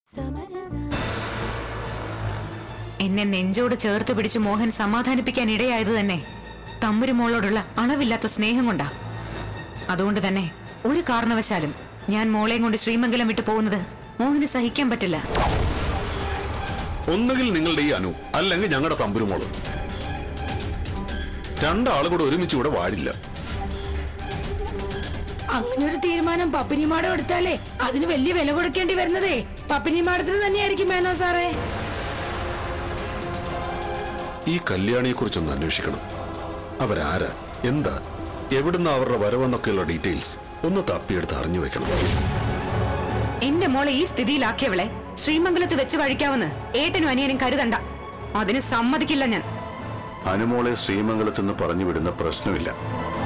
എന്നെ നെഞ്ചോട് ചേർത്ത് പിടിച്ച് മോഹൻ സമാധാനിപ്പിക്കാൻ ഇടയായത് തന്നെ തമ്പുരുമോളോടുള്ള അളവില്ലാത്ത സ്നേഹം കൊണ്ടാ അതുകൊണ്ട് തന്നെ ഒരു കാരണവശാലും ഞാൻ മോളെയും കൊണ്ട് ശ്രീമംഗലം വിട്ടു പോകുന്നത് മോഹന് സഹിക്കാൻ പറ്റില്ല ഒന്നുകിൽ നിങ്ങളുടെ ഈ അനു അല്ലെങ്കിൽ ഞങ്ങളുടെ തമ്പുരുമോള് രണ്ടാളും കൂടെ ഒരുമിച്ച് ഇവിടെ വാഴില്ല അങ്ങനെ ഒരു തീരുമാനം പപ്പിനിമാടം എടുത്താലേ അതിന് വലിയ വില കൊടുക്കേണ്ടി വരുന്നതേ പപ്പിനിമാടത്തിന് തന്നെയായിരിക്കും മേനോ സാറേ ഈ കല്യാണിയെ കുറിച്ചൊന്ന് അന്വേഷിക്കണം അവരാരാ എന്താ എവിടുന്ന അവരുടെ വരവെന്നൊക്കെയുള്ള ഡീറ്റെയിൽസ് ഒന്ന് തപ്പിയെടുത്ത് അറിഞ്ഞു വെക്കണം എന്റെ മോളെ ഈ സ്ഥിതിയിലാക്കിയവളെ ശ്രീമംഗലത്ത് വെച്ച് വഴിക്കാമെന്ന് ഏട്ടനും അനിയനും കരുതണ്ട അതിന് സമ്മതിക്കില്ല ഞാൻ അനുമോളെ ശ്രീമംഗലത്ത് നിന്ന് പറഞ്ഞു വിടുന്ന പ്രശ്നമില്ല